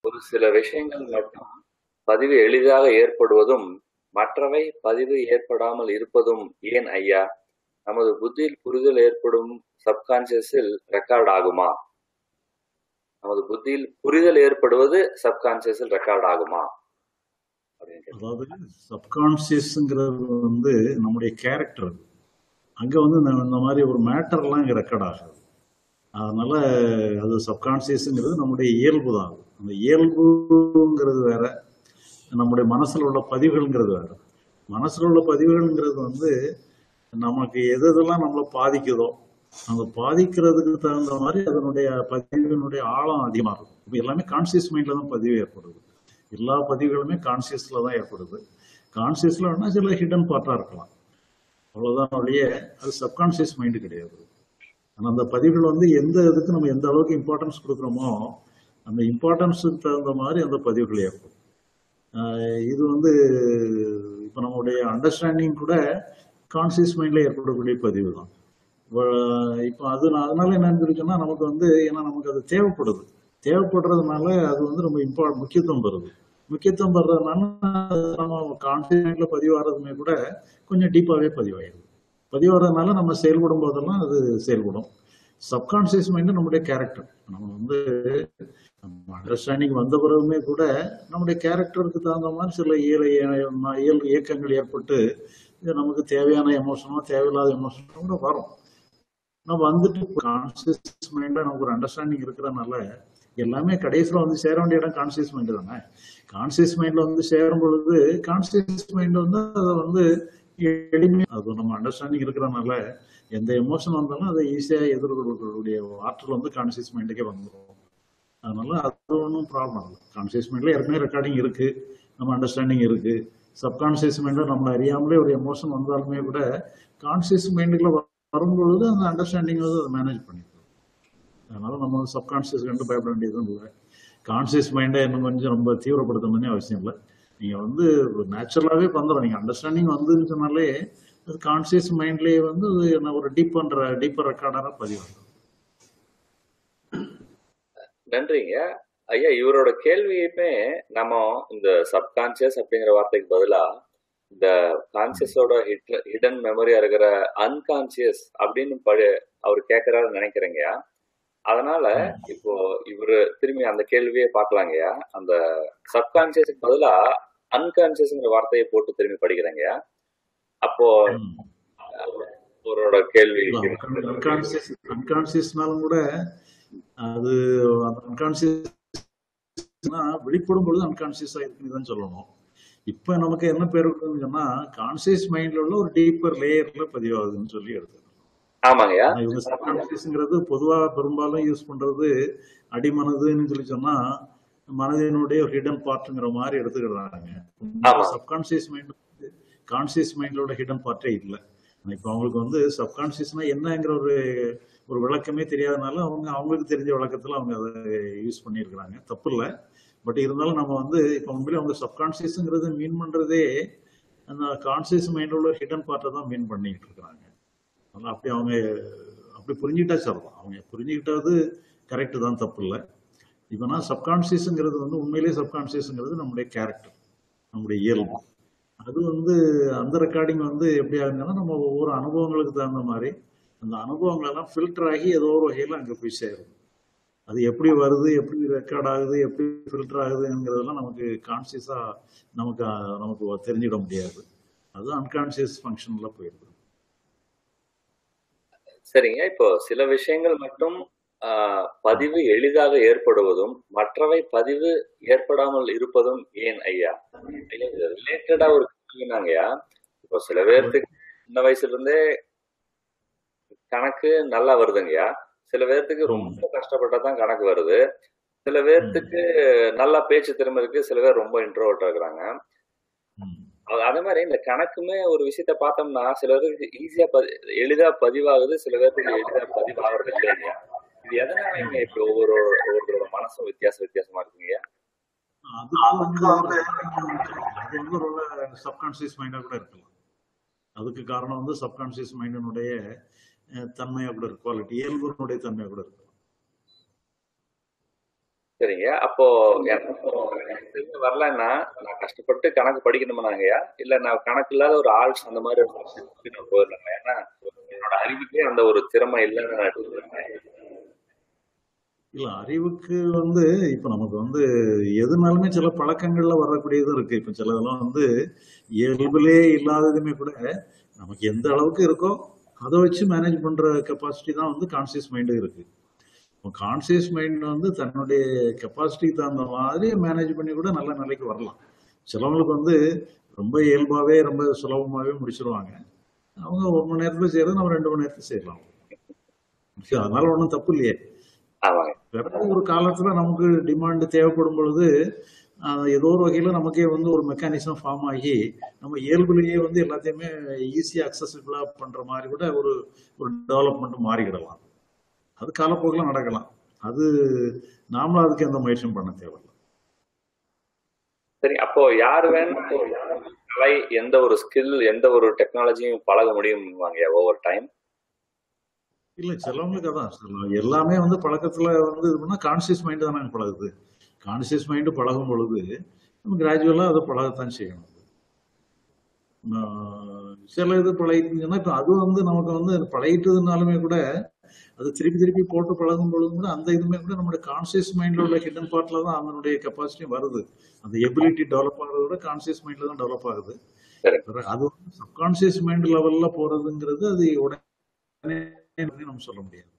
ஒரு சில விஷயங்கள் மட்டும் பதிவு எளிதாக ஏற்படுவதும் மற்றவை பதிவு ஏற்படாமல் இருப்பதும் ஏன் ஐயா நமது புத்தியில் புரிதல் ஏற்படும் சப்கான்சியஸில் ரெக்கார்ட் ஆகுமா நமது புத்தியில் புரிதல் ஏற்படுவது சப்கான்சியஸில் ரெக்கார்ட் ஆகுமா அப்படின்னு கேக்குறாங்க. அதாவது சப்கான்சியஸ்ங்கிறது வந்து நம்முடைய கேரக்டர் அங்க வந்து இந்த இந்த மாதிரி ஒரு மேட்டர்லாம் இங்க ரெக்கார்ட் ஆகாது அதனால அது சப்கான்சியஸ்ங்கிறது நம்முடைய இயல்பு தான் அந்த இயல்புங்கிறது வேற நம்முடைய மனசுல உள்ள பதிவுகள்ங்கிறது வேற மனசுல உள்ள பதிவுகள்ங்கிறது வந்து நமக்கு எது எதெல்லாம் நம்மளை பாதிக்குதோ அந்த பாதிக்கிறதுக்கு தகுந்த மாதிரி அதனுடைய பதிவினுடைய ஆழம் அதிகமா இருக்கும் இப்போ எல்லாமே கான்சியஸ் மைண்ட்ல தான் பதிவு ஏற்படுது எல்லா பதிவுகளுமே கான்சியஸ்ல தான் ஏற்படுது கான்சியஸ்ல வேணா சில ஹிடன் பார்ட்டா இருக்கலாம் அவ்வளவுதான் ஒழிய அது சப்கான்சியஸ் மைண்டு கிடையாது ஆனா அந்த பதிவுகள் வந்து எந்த இதுக்கு நம்ம எந்த அளவுக்கு இம்பார்ட்டன்ஸ் கொடுக்குறோமோ அந்த இம்பார்ட்டன்ஸுக்கு தகுந்த மாதிரி அந்த பதிவுகள் ஏற்படும் ஆஹ் இது வந்து இப்போ நம்மளுடைய அண்டர்ஸ்டாண்டிங் கூட கான்சியஸ் மைண்ட்ல ஏற்படக்கூடிய பதிவு தான் இப்போ அது நான் அதனால என்னன்னு சொல்லி சொன்னா நமக்கு வந்து ஏன்னா நமக்கு அது தேவைப்படுது தேவைப்படுறதுனால அது வந்து ரொம்ப இம்பா முக்கியத்துவம் பெறுது முக்கியத்துவம் பெறதுனால நம்ம கான்சியஸ் மைண்ட்ல பதிவாகிறதுமே கூட கொஞ்சம் டீப்பாகவே பதிவாயிடுது பதிவாகிறதுனால நம்ம செயல்படும் போதெல்லாம் அது செயல்படும் சப்கான்சியஸ் மைண்ட் நம்முடைய கேரக்டர் நம்ம வந்து அண்டர்ஸ்டாண்டிங் வந்த பிறகுமே கூட நம்முடைய கேரக்டருக்கு தகுந்த மாதிரி சில இயல் இயல் இயக்கங்கள் ஏற்பட்டு இது நமக்கு தேவையான எமோஷனோ தேவையில்லாத எமோஷனோ கூட வரும் நம்ம வந்துட்டு கான்சியஸ் மைண்ட்ல நமக்கு ஒரு அண்டர்ஸ்டாண்டிங் இருக்கிறதுனால எல்லாமே கடைசியில் வந்து சேர வேண்டிய இடம் கான்சியஸ் மைண்ட் தானே கான்சியஸ் மைண்ட்ல வந்து சேரும் பொழுது கான்சியஸ் மைண்ட் வந்து அதை வந்து எளிமையா அது நம்ம அண்டர்ஸ்டாண்டிங் இருக்கிறதுனால எந்த எமோஷன் வந்தாலும் அதை ஈஸியா எதிர்கொள்ளக்கூடிய ஆற்றல் வந்து கான்சியஸ் மைண்டுக்கே வந்துடும் அதனால அது ஒன்றும் ப்ராப்ளம் இல்லை கான்சியஸ் மைண்ட்ல ஏற்கனவே ரெக்கார்டிங் இருக்கு நம்ம அண்டர்ஸ்டாண்டிங் இருக்கு சப்கான்சியஸ் மைண்ட்ல நம்மளை அறியாமலே ஒரு எமோஷன் வந்தாலுமே கூட கான்சியஸ் மைண்டுக்குள்ள வரும்பொழுது அந்த அண்டர்ஸ்டாண்டிங் வந்து அதை மேனேஜ் பண்ணிக்கலாம் அதனால நம்ம சப்கான்சியஸ் கண்டு பயப்பட வேண்டியதும் இல்லை கான்சியஸ் மைண்டை இன்னும் கொஞ்சம் ரொம்ப தீவிரப்படுத்தணும்னே அவசியம் இல்லை நீங்க வந்து நேச்சுரலாகவே வந்துடும் நீங்க அண்டர்ஸ்டாண்டிங் வந்துன்னு சொன்னாலே அது கான்சியஸ் மைண்ட்லயே வந்து அது என்ன ஒரு டீப் பண்ற டீப்பர் ரெக்கார்டரா பதிவாகும் நன்றிங்க ஐயா இவரோட கேள்வியுமே நம்ம இந்த சப்கான்சியஸ் அப்படிங்கிற வார்த்தைக்கு பதிலா இந்த கான்சியஸோட ஹிடன் மெமரியா இருக்கிற அன்கான்சியஸ் அப்படின்னு படி அவர் கேட்கிறாருன்னு நினைக்கிறேங்கய்யா அதனால இப்போ இவரு திரும்பி அந்த கேள்வியே பார்க்கலாங்கய்யா அந்த சப்கான்சியஸுக்கு பதிலா அன்கான்சியஸ்ங்கிற வார்த்தையை போட்டு திரும்பி படிக்கிறேங்கய்யா அப்போ ம். அவரோட கேள்வி அன்கான்சியஸ் அன்கான்சியஸ்னாலும் கூட அது அன்கான்சியஸ்னா வெளிப்படும் பொழுது அன்கான்சியஸா இருக்குன்னு தான் சொல்லணும் இப்ப நமக்கு என்ன பேர் இருக்குன்னு சொன்னா கான்சியஸ் மைண்ட்ல உள்ள ஒரு டீப்பர் லேயர்ல பதிவாகுதுன்னு சொல்லி எடுத்துக்கணும் ஆமாங்கய்யா ஆனா இவங்க சப்கான்சியஸ்ங்கிறது பொதுவா பெரும்பாலும் யூஸ் பண்றது அடிமனதுன்னு சொல்லி சொன்னா மனதினுடைய ஒரு ஹிடன் பார்ட்டுங்கிற மாதிரி எடுத்துக்கிறாங்க ஆமா. சப்கான்சியஸ் மைண்ட் கான்சியஸ் மைண்டோட ஹிடன் பார்ட்டே இல்லை இப்போ அவங்களுக்கு வந்து சப்கான்சியஸ்னா என்னங்கிற ஒரு ஒரு விளக்கமே தெரியாதனால அவங்க அவங்களுக்கு தெரிஞ்ச விளக்கத்துல அவங்க அதை யூஸ் பண்ணியிருக்கிறாங்க தப்பு இல்லை பட் இருந்தாலும் நம்ம வந்து இப்போ உண்மையிலே அவங்க சப்கான்சியஸ்ங்கிறது மீன் பண்றதே அந்த கான்சியஸ் மைண்டோட ஹிடன் பார்ட்டை தான் மீன் பண்ணிட்டு இருக்கிறாங்க அதனால அப்படி அவங்க அப்படி புரிஞ்சுக்கிட்டா சொல்லலாம் அவங்க புரிஞ்சுக்கிட்டது கரெக்டு தான் தப்பு இல்லை இப்போனா சப்கான்சியஸ்ங்கிறது வந்து உண்மையிலேயே சப்கான்சியஸ்ங்கிறது நம்முடைய கேரக்டர் நம்முடைய இயல்பு அது வந்து அந்த ரெக்கார்டிங் வந்து எப்படி ஆகுதுன்னா நம்ம ஒவ்வொரு அனுபவங்களுக்கு தகுந்த மாதிரி அந்த அனுபவங்கள் எல்லாம் ஃபில்டர் ஆகி ஏதோ ஒரு வகையில் அங்கே போய் சேருது அது எப்படி வருது எப்படி ரெக்கார்ட் ஆகுது எப்படி ஃபில்டர் ஆகுதுங்கிறதெல்லாம் நமக்கு கான்சியஸா நமக்கு அஹ், நமக்கு தெரிஞ்சிட முடியாது அது அன்கான்சியஸ் ஃபங்க்ஷன்ல போயிடுது சரிங்க இப்போ சில விஷயங்கள் மட்டும் ஆஹ், பதிவு எளிதாக ஏற்படுவதும் மற்றவை பதிவு ஏற்படாமல் இருப்பதும் ஏன் ஐயா ஐயா இது ரிலேட்டடா ஒரு கேள்வினாங்கய்யா இப்போ சில பேர்த்துக்கு சின்ன வயசுல இருந்தே கணக்கு நல்லா வருதுங்கய்யா சில பேர்த்துக்கு ரொம்ப கஷ்டப்பட்டா தான் கணக்கு வருது சில பேர்த்துக்கு நல்லா பேச்சு திறமை இருக்கு சில பேர் ரொம்ப இன்ட்ரோவர்ட் இருக்கிறாங்க ம். அது- அதே மாதிரி இந்த கணக்குமே ஒரு விஷயத்த பார்த்தோம்னா சில பேருக்கு ஈஸியா பதி எளிதா பதிவாகுது சில பேருக்கு எளிதா பதிவாகிறது இல்லைங்க இது எதனாலங்க இப்படி ஒவ்வொரு ஒவ்வொருத்தரோட மனசும் வித்தியாசம் வித்தியாசமா இருக்குங்க அதுக்கு வந்து அது வந்து ஒரு சப்கான்சியஸ் மைண்டா கூட இருக்கலாம் அதுக்கு காரணம் வந்து சப்கான்சியஸ் மைண்டினுடைய தன்மையா கூட இருக்கு குவாலிட்டி இயல்புனுடைய தன்மையா கூட இருக்கலாம் சரிங்க அப்போ எனக்கு எனக்கு தெரிஞ்சு வரலன்னா நான் கஷ்டப்பட்டு கணக்கு படிக்கணுமாங்கய்யா இல்ல நான் கணக்கு இல்லாத ஒரு ஆர்ட்ஸ் அந்த மாதிரி ஒரு subject நான் போயிடலாங்க ஏன்னா என்னோட அறிவுக்கே அந்த ஒரு திறமை இல்லைன்னு நான் எடுத்துக்கிறேன் இல்ல அறிவுக்கு வந்து இப்ப நமக்கு வந்து எதுனாலுமே சில பழக்கங்கள்ல வரக்கூடியதும் இருக்கு இப்ப சிலதெல்லாம் வந்து இயல்பிலே இல்லாததுமே கூட நமக்கு எந்த அளவுக்கு இருக்கோ அதை வச்சு மேனேஜ் பண்ற கெப்பாசிட்டி தான் வந்து கான்சியஸ் மைண்டு இருக்கு கான்சியஸ் மைண்ட் வந்து தன்னுடைய கெப்பாசிட்டிக்கு தகுந்த மாதிரி மேனேஜ் பண்ணி கூட நல்ல நிலைக்கு வரலாம் சிலவங்களுக்கு வந்து ரொம்ப இயல்பாவே ரொம்ப சுலபமாவே முடிச்சிருவாங்க அவங்க ஒரு மணி நேரத்துல செய்யறது நம்ம ரெண்டு மணி நேரத்துல செய்யலாம் அதனால ஒன்றும் தப்பு இல்லையே ஆமாங்க பிறகு ஒரு காலத்துல நமக்கு டிமாண்ட் தேவைப்படும் பொழுது ஆஹ், ஏதோ ஒரு வகையில நமக்கே வந்து ஒரு மெக்கானிசம் ஃபார்ம் ஆகி நம்ம இயல்புலயே வந்து எல்லாத்தையுமே ஈஸியா அக்சசிபிளா பண்ற மாதிரி கூட ஒரு ஒரு டெவலப்மெண்ட் மாறிக்கிடலாம் அது காலப்போக்கில் நடக்கலாம் அது நாமளும் அதுக்கு எந்த முயற்சியும் பண்ண தேவையில்லை சரி அப்போ யார் வேணும் கலை எந்த ஒரு ஸ்கில் எந்த ஒரு டெக்னாலஜியும் பழக முடியுமாங்கய்யா ஓவர் டைம் இல்ல சிலவங்களுக்கு அதான் சில- எல்லாமே வந்து பழக்கத்துல வந்து இது பண்ணா கான்சியஸ் மைண்ட் தானே பழகுது கான்சியஸ் மைண்டு பழகும் பொழுது நம்ம கிராஜுவலா அதை பழகத்தான் செய்யணும் ஆஹ் சில இது பழகிட்டுங்கன்னா இப்போ அது வந்து நமக்கு வந்து பழகிட்டதுனாலுமே கூட அது திருப்பி திருப்பி போட்டு பழகும் பொழுது கூட அந்த இதுமே கூட நம்மளுடைய கான்சியஸ் மைண்ட்ல உள்ள ஹிடன் பார்ட்ல தான் அதனுடைய கெப்பாசிட்டி வருது அந்த எபிலிட்டி டெவலப் ஆகிறத விட கான்சியஸ் மைண்ட்ல தான் டெவலப் ஆகுது சரி பிறகு அது வந்து சப்கான்சியஸ் மைண்ட் லெவல்ல போறதுங்கிறது அது உடனே நம்ம சொல்ல முடியாது